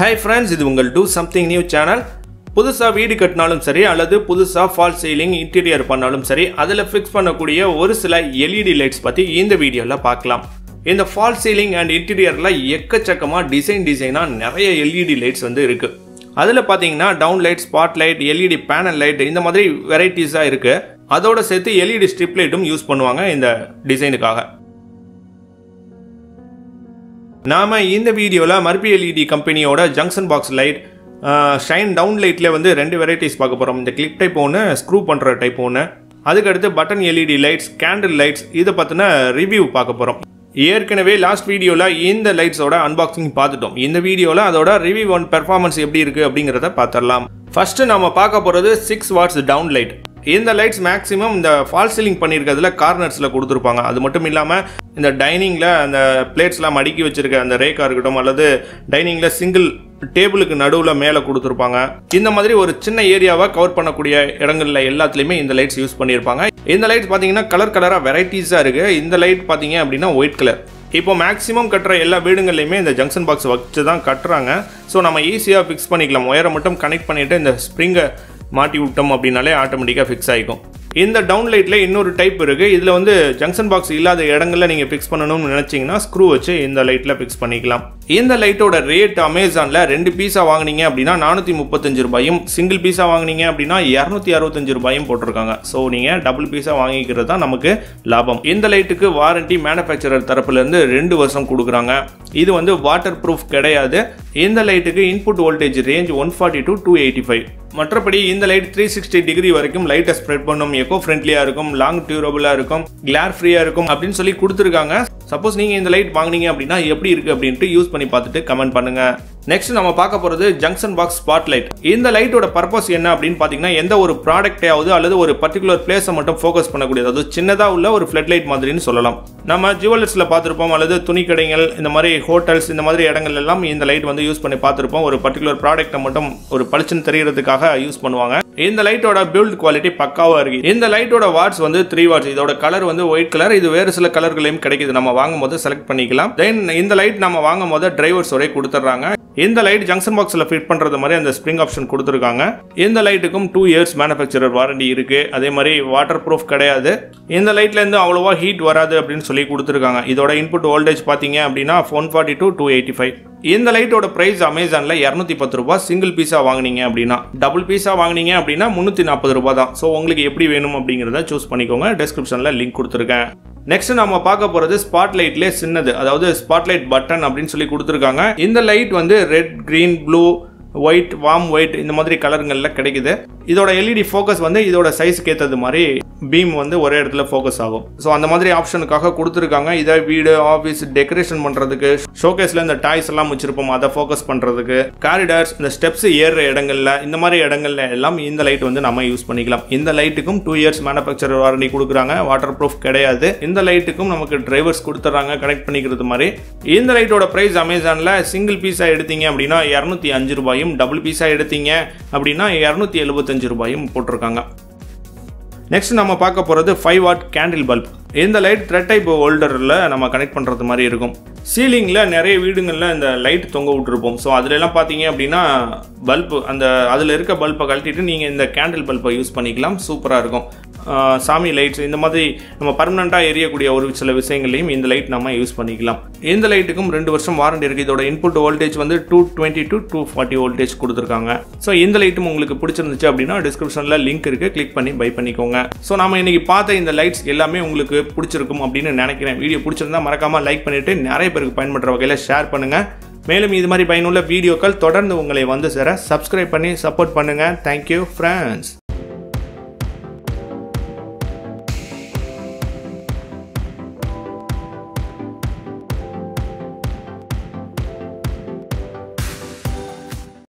hi friends இது உங்கள் do something new channel புதுசாக வீடு கட்டினாலும் சரி அல்லது புதுசாக ஃபால் சீலிங் இன்டீரியர் பண்ணாலும் சரி அதில் ஃபிக்ஸ் பண்ணக்கூடிய ஒரு சில எல்இடி லைட்ஸ் பற்றி இந்த வீடியோவில் பார்க்கலாம் இந்த ஃபால் சீலிங் அண்ட் இன்டீரியரில் எக்கச்சக்கமாக டிசைன் டிசைனாக நிறைய எல்இடி லைட்ஸ் வந்து இருக்குது அதில் பார்த்தீங்கன்னா down light spot light LED panel light இந்த மாதிரி வெரைட்டிஸாக இருக்குது அதோட சேர்த்து எல்இடி ஸ்ட்ரிப் லைட்டும் யூஸ் பண்ணுவாங்க இந்த டிசைனுக்காக நாம இந்த வீடியோவில் மர்பி எல்இடி கம்பெனியோட junction box light shine down லைட்டில் வந்து ரெண்டு வெரைட்டிஸ் பார்க்க போகிறோம் இந்த கிளிப் டைப் ஒன்று ஸ்க்ரூ பண்ணுற டைப் ஒன்று அதுக்கடுத்து button LED lights candle lights இதை பற்றின ரிவ்யூ பார்க்க போகிறோம் ஏற்கனவே லாஸ்ட் வீடியோவில் இந்த லைட்ஸோட அன்பாக்சிங் பார்த்துட்டோம் இந்த வீடியோவில் அதோட ரிவ்யூ ஒன் பெர்ஃபார்மன்ஸ் எப்படி இருக்குது அப்படிங்கிறத பார்த்துடலாம் ஃபர்ஸ்ட் நம்ம பார்க்க போகிறது சிக்ஸ் வாட்ஸ் டவுன் லைட் இந்த லைட்ஸ் மேக்ஸிமம் இந்த ஃபால் சீலிங் பண்ணியிருக்கிறதுல கார்னர்ஸில் கொடுத்துருப்பாங்க அது மட்டும் இல்லாமல் இந்த டைனிங்கில் அந்த பிளேட்ஸ்லாம் மடிக்கி வச்சிருக்க அந்த ரேக்காக இருக்கட்டும் அல்லது டைனிங்கில் சிங்கிள் டேபிளுக்கு நடுவில் மேலே கொடுத்துருப்பாங்க இந்த மாதிரி ஒரு சின்ன ஏரியாவை கவர் பண்ணக்கூடிய இடங்கள்ல எல்லாத்துலேயுமே இந்த லைட்ஸ் யூஸ் பண்ணியிருப்பாங்க இந்த லைட்ஸ் பார்த்தீங்கன்னா கலர் கலராக வெரைட்டிஸாக இருக்குது இந்த லைட் பார்த்தீங்க அப்படின்னா ஒயிட் கலர் இப்போ மேக்ஸிமம் கட்டுற எல்லா வீடுங்கள்லையுமே இந்த ஜங்ஷன் பாக்ஸ் வச்சு தான் கட்டுறாங்க ஸோ நம்ம ஈஸியாக ஃபிக்ஸ் பண்ணிக்கலாம் ஒயரை மட்டும் கனெக்ட் பண்ணிவிட்டு இந்த ஸ்ப்ரிங்கை மாட்டி விட்டோம் அப்படின்னாலே ஆட்டோமேட்டிக்காக ஃபிக்ஸ் ஆகிக்கும் இந்த டவுன் லைட்டில் இன்னொரு டைப் இருக்குது இதில் வந்து ஜங்ஷன் பாக்ஸ் இல்லாத இடங்களில் நீங்கள் ஃபிக்ஸ் பண்ணணும்னு நினச்சிங்கன்னா ஸ்க்ரூ வச்சு இந்த லைட்டில் ஃபிக்ஸ் பண்ணிக்கலாம் இந்த லைட்டோட ரேட் அமேசானில் ரெண்டு பீஸாக வாங்கினீங்க அப்படின்னா நானூற்றி முப்பத்தஞ்சு ரூபாயும் சிங்கிள் பீஸாக வாங்கினீங்க அப்படின்னா இரநூத்தி அறுபத்தஞ்சு ரூபாயும் போட்டிருக்காங்க ஸோ நீங்கள் டபுள் பீஸாக வாங்கிக்கிறது தான் நமக்கு லாபம் இந்த லைட்டுக்கு வாரண்டி மேனுஃபேக்சரர் தரப்புலேருந்து ரெண்டு வருஷம் கொடுக்குறாங்க இது வந்து வாட்டர் ப்ரூஃப் கிடையாது இந்த லைட்டுக்கு input voltage range one forty to two eighty five மற்றபடி இந்த லைட் த்ரீ சிக்ஸ்டி டிகிரி வரைக்கும் லைட்டை ஸ்ப்ரெட் பண்ணும் எக்கோ ஃப்ரெண்ட்லியாக இருக்கும் லாங் டியூரபிளாக இருக்கும் கிளார் ஃப்ரீயாக இருக்கும் அப்படின்னு சொல்லி கொடுத்துருக்காங்க சப்போஸ் நீங்கள் இந்த லைட் வாங்கினீங்க அப்படின்னா எப்படி இருக்குது அப்படின்ட்டு யூஸ் பண்ணி பார்த்துட்டு கமெண்ட் பண்ணுங்க நெக்ஸ்ட் நம்ம பார்க்க போகிறது ஜங்ஷன் பாக்ஸ் ஸ்பாட் லைட் இந்த லைட்டோட பர்பஸ் என்ன அப்படின்னு பார்த்தீங்கன்னா எந்த ஒரு ப்ராடக்டையாவது அல்லது ஒரு பர்டிகுலர் பிளேஸை மட்டும் ஃபோக்கஸ் பண்ணக்கூடியது அது சின்னதாக உள்ள ஒரு ஃப்ளட் லைட் மாதிரின்னு சொல்லலாம் நம்ம ஜுவல்லர்ஸில் பார்த்துருப்போம் அல்லது துணி கடைகள் இந்த மாதிரி ஹோட்டல்ஸ் இந்த மாதிரி இடங்கள் எல்லாம் இந்த லைட் வந்து யூஸ் பண்ணி பார்த்துருப்போம் ஒரு பர்டிகுலர் ப்ராடக்ட்டை மட்டும் ஒரு பளிச்சுன்னு தெரியறதுக்காக யூஸ் பண்ணுவாங்க இந்த லைட்டோட பில்ட் குவாலிட்டி பக்காவாக இருக்கு இந்த லைட்டோட வாட்ஸ் வந்து த்ரீ வாட்ஸ் இதோட கலர் வந்து ஒயிட் கலர் இது வேறு சில கலர்களையும் கிடைக்குது நம்ம வாங்கும் போது செலக்ட் பண்ணிக்கலாம் தென் இந்த லைட் நம்ம வாங்கும் போது டிரைவர்ஸோட கொடுத்துட்றாங்க இந்த லைட் ஜங்ஷன் பாக்ஸில் ஃபிட் பண்ணுறது மாதிரி அந்த ஸ்ப்ரிங் ஆப்ஷன் கொடுத்துருக்காங்க இந்த லைட்டுக்கும் டூ இயர்ஸ் மேனுஃபேக்சரர் வாரண்டி இருக்கு அதே மாதிரி வாட்டர் ப்ரூஃப் கிடையாது இந்த லைட்லேருந்து அவ்வளோவா ஹீட் வராது அப்படின்னு சொல்லி கொடுத்துருக்காங்க இதோட இன்புட் வோல்டேஜ் பார்த்தீங்க அப்படின்னா one forty to two eighty five இந்த லைட்டோட பிரைஸ் அமேசானில் இரநூத்தி பத்து ரூபாய் சிங்கிள் பீஸாக வாங்கினீங்க அப்படின்னா டபுள் பீஸாக வாங்கினீங்க அப்படின்னா முந்நூற்றி நாற்பது ரூபாய் தான் ஸோ உங்களுக்கு எப்படி வேணும் அப்படிங்கிறத சூஸ் பண்ணிக்கோங்க டிஸ்கிரிப்ஷனில் லிங்க் கொடுத்துருக்கேன் நெக்ஸ்ட் நம்ம பார்க்க போகிறது ஸ்பாட் லைட்லேயே சின்னது அதாவது ஸ்பாட் லைட் பட்டன் அப்படின்னு சொல்லி கொடுத்துருக்காங்க இந்த லைட் வந்து red green blue white warm white இந்த மாதிரி கலருங்களில் கிடைக்குது இதோட எல்இடி ஃபோக்கஸ் வந்து இதோட சைஸ்க்கு ஏற்றது மாதிரி பீம் வந்து ஒரே இடத்துல ஃபோக்கஸ் ஆகும் ஸோ அந்த மாதிரி ஆப்ஷனுக்காக கொடுத்துருக்காங்க இதை வீடு ஆஃபீஸ் டெக்கரேஷன் பண்ணுறதுக்கு ஷோகேஸில் இந்த டாய்ஸ் எல்லாம் வச்சிருப்போம் அதை ஃபோக்கஸ் பண்ணுறதுக்கு காரிடார்ஸ் இந்த ஸ்டெப்ஸ் ஏறுற இடங்கள்ல இந்த மாதிரி இடங்கள்ல எல்லாம் இந்த லைட் வந்து நம்ம யூஸ் பண்ணிக்கலாம் இந்த லைட்டுக்கும் டூ இயர்ஸ் மேனுஃபேக்சரர் வாரண்டி கொடுக்குறாங்க வாட்டர் ப்ரூஃப் கிடையாது இந்த லைட்டுக்கும் நமக்கு டிரைவர்ஸ் கொடுத்துட்றாங்க கனெக்ட் பண்ணிக்கிறது மாதிரி இந்த லைட்டோட ப்ரைஸ் அமேசானில் சிங்கிள் பீஸாக எடுத்தீங்க அப்படின்னா இரநூத்தி அஞ்சு ரூபாயும் டபுள் பீஸாக எடுத்தீங்க அப்படின்னா இரநூத்தி எழுபத்தஞ்சு ரூபாயும் போட்டிருக்காங்க நெக்ஸ்ட் நம்ம பார்க்க போகிறது ஃபைவ் வாட் கேண்டில் பல்ப் இந்த லைட் த்ரெட் டைப் ஹோல்டரில் நம்ம கனெக்ட் பண்ணுறது மாதிரி இருக்கும் சீலிங்கில் நிறைய வீடுங்களில் இந்த லைட் தொங்க விட்டுருப்போம் ஸோ அதுலலாம் பார்த்தீங்க அப்படின்னா பல்ப் அந்த அதில் இருக்க பல்பை கழட்டிட்டு நீங்கள் இந்த கேண்டில் பல்பை யூஸ் பண்ணிக்கலாம் சூப்பராக இருக்கும் சாமி லைட்ஸ் இந்த மாதிரி நம்ம பர்மனண்ட்டாக எரியக்கூடிய ஒரு சில விஷயங்களையும் இந்த லைட் நம்ம யூஸ் பண்ணிக்கலாம் இந்த லைட்டுக்கும் ரெண்டு வருஷம் வாரண்டி இருக்குது இதோட இன்புட் வோல்டேஜ் வந்து two twenty to two forty voltage கொடுத்துருக்காங்க ஸோ இந்த லைட்டும் உங்களுக்கு பிடிச்சிருந்துச்சு அப்படின்னா டிஸ்கிரிப்ஷனில் லிங்க் இருக்குது கிளிக் பண்ணி பை பண்ணிக்கோங்க ஸோ நம்ம இன்னைக்கு பார்த்த இந்த லைட்ஸ் எல்லாமே உங்களுக்கு பிடிச்சிருக்கும் அப்படின்னு நினைக்கிறேன் வீடியோ பிடிச்சிருந்தா மறக்காமல் லைக் பண்ணிவிட்டு நிறைய பேருக்கு பயன்படுற வகையில் ஷேர் பண்ணுங்கள் மேலும் இது மாதிரி பயனுள்ள வீடியோக்கள் தொடர்ந்து உங்களை வந்து சேர சப்ஸ்கிரைப் பண்ணி சப்போர்ட் பண்ணுங்கள் தேங்க்யூ ஃப்ரெண்ட்ஸ்